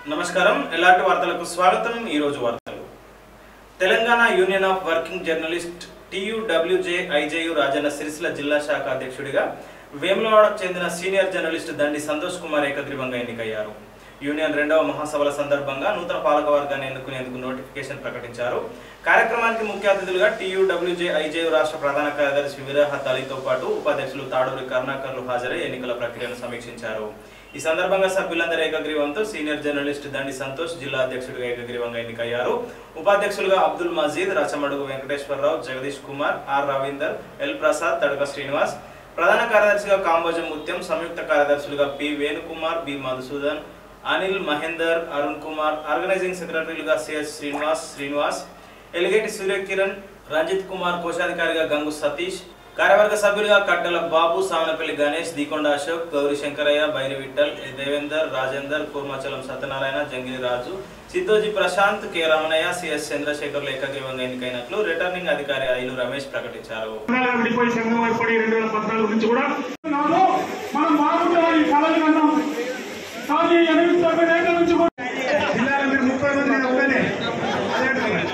నమస్కారం ఎలాంటి వార్తలకు స్వాగతం ఈ రోజు వార్తలు Telangana union of working journalist TUWJ IJU Rajanna Sircilla జిల్లా శాఖ అధ్యక్షుడిగా వేములవాడకు చెందిన సీనియర్ జర్నలిస్ట్ దండి సంతోష్ కుమార్ ఏకగ్రీవంగా ఎన్నికయ్యారు యూనియన్ రెండవ మహాసభల సందర్భంగా నూతన పాలక వర్గాన్ని ఎన్నుకునేందుకు నోటిఫికేషన్ ప్రకటించారు కార్యక్రమానికి ముఖ్య అతిథులుగా టీయూడబ్ల్యూజే ఐజేయు రాష్ట్ర ప్రధాన కార్యదర్శి విరహ తలితో పాటు ఉపాధ్యక్షులు తాడూరి కరుణాకర్లు హాజరై ఎన్నికల ప్రక్రియను సమీక్షించారు ఈ సందర్భంగా సభ్యులందరూ ఏకగ్రీవంతో సీనియర్ జర్నలిస్ట్ దండి సంతోష్ జిల్లా అధ్యక్షుడిగా ఏకగ్రీవంగా ఎన్నికయ్యారు ఉపాధ్యక్షులుగా అబ్దుల్ మజీద్ రచమడుగు వెంకటేశ్వరరావు జగదీష్ కుమార్ ఆర్ రవీందర్ ఎల్ ప్రసాద్ తడక శ్రీనివాస్ ప్రధాన కార్యదర్శిగా కాంబోజం ముత్యం సంయుక్త కార్యదర్శులుగా P Venukumar B Madhusudan Anil Mahender Arun Kumar organising సెక్రటరీలుగా సిఎస్ శ్రీనివాస్ శ్రీనివాస్ ఎలిగేటి సూర్యకిరణ్ రంజిత్ కుమార్ కోశాధికారిగా గంగు సతీష్ కార్యవర్గ సభ్యులుగా కట్టెల బాబు సామనపల్లి గణేష్ దీకొండ అశోక్ గౌరీ శంకరయ్య బైరి విఠల్ దేవేందర్ రాజేందర్ కూర్మాచలం సత్యనారాయణ జంగిరి రాజు సిద్ధోజీ ప్రశాంత్ కె రమణయ్య సిఎస్ చంద్రశేఖర్లు ఏకగ్రీవంగా ఎన్నికైనట్లు రిటర్నింగ్ అధికారి ఐలు రమేష్ ప్రకటించారు సంఘాలుగా విడిపోయి సంఘం ఏర్పడి రెండు వేల పద్నాలుగు నుంచి కూడా నాలో మనం బాగుంటాం ఈ కళలు కన్నాం కానీ ఎనిమిది తొమ్మిది ఏళ్ళ నుంచి కూడా జిల్లాలో మీరు ముప్పై మంది నేను ఒక్కనే అదే అంటున్నా.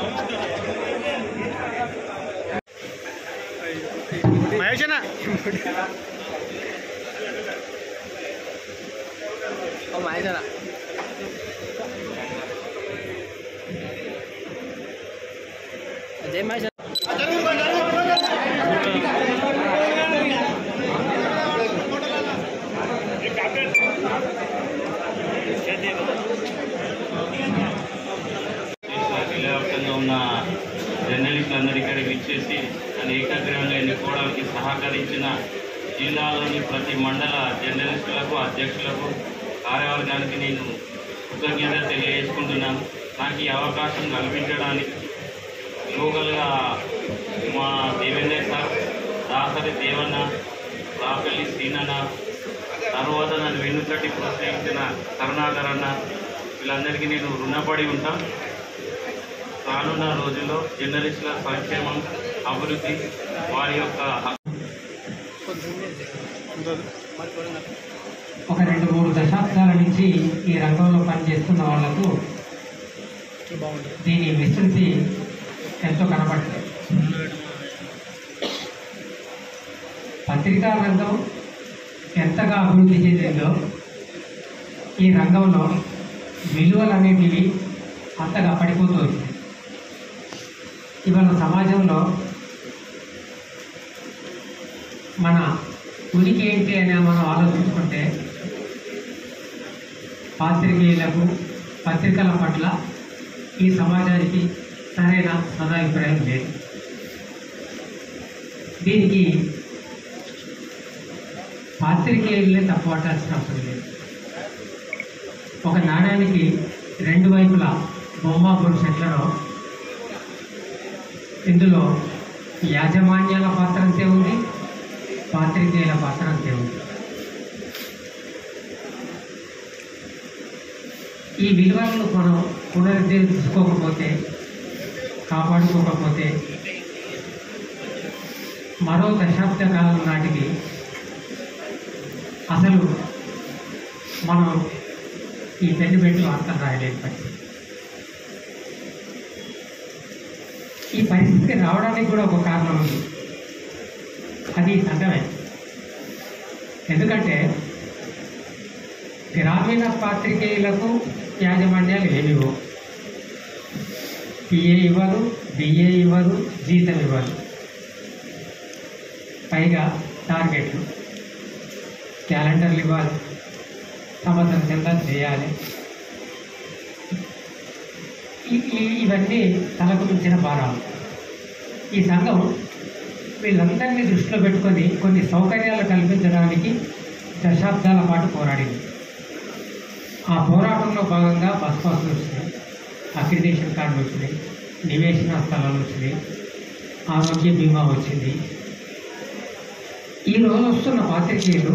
Oh, mãi rồi ạ. Dễ mãi rồi. జిల్లా వ్యాప్తంగా ఉన్న జర్నలిస్టులందరూ ఇక్కడికి ఇచ్చేసి నన్ను ఏకగ్రీవంగా ఎన్నుకోవడానికి సహకరించిన జిల్లాలోని ప్రతి మండల జర్నలిస్టులకు అధ్యక్షులకు కార్యవర్గానికి నేను కృతజ్ఞత తెలియజేసుకుంటున్నాను నాకు ఈ అవకాశం కల్పించడానికి లోకల్గా మా దేవేంద్ర సార్ దాసరి దేవన్న రాపల్లి సీనన్న తర్వాత నన్ను వెన్నుతట్టి ప్రోత్సహించిన కరుణాకర్ అన్న వీళ్ళందరికీ నేను రుణపడి ఉంటాను రానున్న రోజుల్లో జర్నలిస్టుల సంక్షేమం అభివృద్ధి వారి యొక్క హక్కు ఒక రెండు మూడు దశాబ్దాల నుంచి ఈ రంగంలో పనిచేస్తున్న వాళ్లకు దీని విస్తృతి ఎంతో కనపడుతుంది పత్రికా రంగం ఎంతగా అభివృద్ధి చెందిందో ఈ రంగంలో విలువలు అనేటివి అంతగా పడిపోతూ వచ్చినాయి ఇవాళ సమాజంలో మన ఉనికి ఏంటి అని మనం ఆలోచించుకుంటే పాత్రికేయులకు పత్రికల పట్ల ఈ సమాజానికి సరైన సదాభిప్రాయం లేదు దీనికి పాత్రికేయులనే తప్పవటాల్సిన అవసరం లేదు ఒక నాణ్యానికి రెండు వైపులా బొమ్మ భవిష్యత్తులో ఇందులో యాజమాన్యాల పాత్ర అంతే ఉంది పాత్రికేయుల పాత్ర అంతే ఉంది ఈ విలువలను మనం పునరుద్ధరించుకోకపోతే కాపాడుకోకపోతే మరో దశాబ్ద కాలం నాటికి అసలు మనం ఈ పెన్ను పెట్టి వార్తలు రాయలేని పరిస్థితి ఈ పరిస్థితి రావడానికి కూడా ఒక కారణం ఉంది అది సంఘమే ఎందుకంటే గ్రామీణ పాత్రికేయులకు యాజమాన్యాలు ఏమివో పిఏ ఇవ్వరు బిఏ ఇవ్వరు జీతం ఇవ్వరు పైగా టార్గెట్లు క్యాలెండర్లు ఇవ్వాలి సంవత్సరం కింద చేయాలి ఈ- ఈ- ఇవన్నీ తలకు మించిన భారాలు ఈ సంఘం వీళ్ళందరినీ దృష్టిలో పెట్టుకొని కొన్ని సౌకర్యాలు కల్పించడానికి దశాబ్దాల పాటు పోరాడింది ఆ పోరాటంలో భాగంగా బస్ పాసులు వచ్చినాయి అక్రిడేషన్ కార్డులు వచ్చినాయి నివేశన స్థలాలు వచ్చినాయి ఆరోగ్య బీమా వచ్చింది ఈ రోజు వస్తున్న పాత్రికేయులు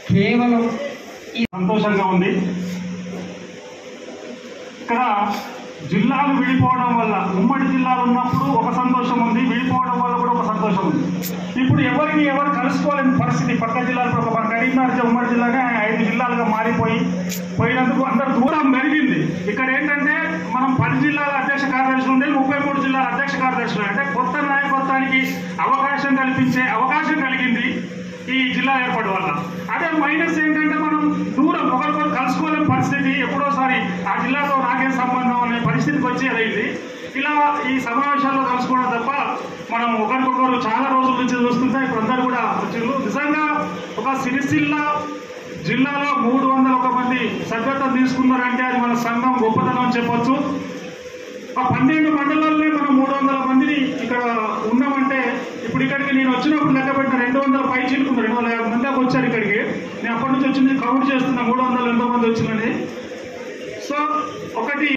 కేవలం సంతోషంగా ఉంది ఇక్కడ జిల్లాలు విడిపోవడం వల్ల ఉమ్మడి జిల్లాలు ఉన్నప్పుడు ఒక సంతోషం ఉంది విడిపోవడం వల్ల కూడా ఒక సంతోషం ఉంది ఇప్పుడు ఎవరిని ఎవరు కలుసుకోలేని పరిస్థితి పక్క జిల్లాలు ఇప్పుడు ఒక మన కరీంనగర్ ఉమ్మడి జిల్లాగా ఐదు జిల్లాలుగా మారిపోయి పోయినందుకు అందరు దూరం పెరిగింది ఇక్కడ ఏంటంటే మనం పది జిల్లాల అధ్యక్ష కార్యదర్శులు ఉండే ముప్పై మూడు జిల్లాల అధ్యక్ష కార్యదర్శులు అంటే కొత్త నాయకత్వానికి అవకాశం కల్పించే అవకాశం కలిగింది ఈ జిల్లా ఏర్పాటు వల్ల అదే మైనస్ ఏంటంటే మనం దూరం ఒకరికొకరు కలుసుకోలేని పరిస్థితి ఎప్పుడోసారి ఆ జిల్లాతో నాకేం సంబంధం అనే పరిస్థితికి వచ్చి అదైంది ఇలా ఈ సమావేశాల్లో కలుసుకోవడం తప్ప మనం ఒకరికొకరు చాలా రోజుల నుంచి చూస్తుంటే ఇప్పుడు అందరు కూడా వచ్చిండ్రు నిజంగా ఒక సిరిసిల్ల జిల్లాలో మూడు వందల ఒక మంది సభ్యత్వం తీసుకున్నారంటే అది మన సంఘం గొప్పతనం అని చెప్పొచ్చు ఆ పన్నెండు మండలాలనే మనం మూడు వందల మందిని ఇక్కడ ఉన్నామంటే ఇప్పుడు ఇక్కడికి నేను వచ్చినప్పుడు లెక్క పెట్టిన రెండు వందల పై చిలుకుంది రెండు వందల యాభై మంది దాకా వచ్చారు ఇక్కడికి నేను అప్పటి నుంచి వచ్చింది కౌంట్ చేస్తున్నా మూడు వందలు ఎంతో మంది వచ్చిందని సో ఒకటి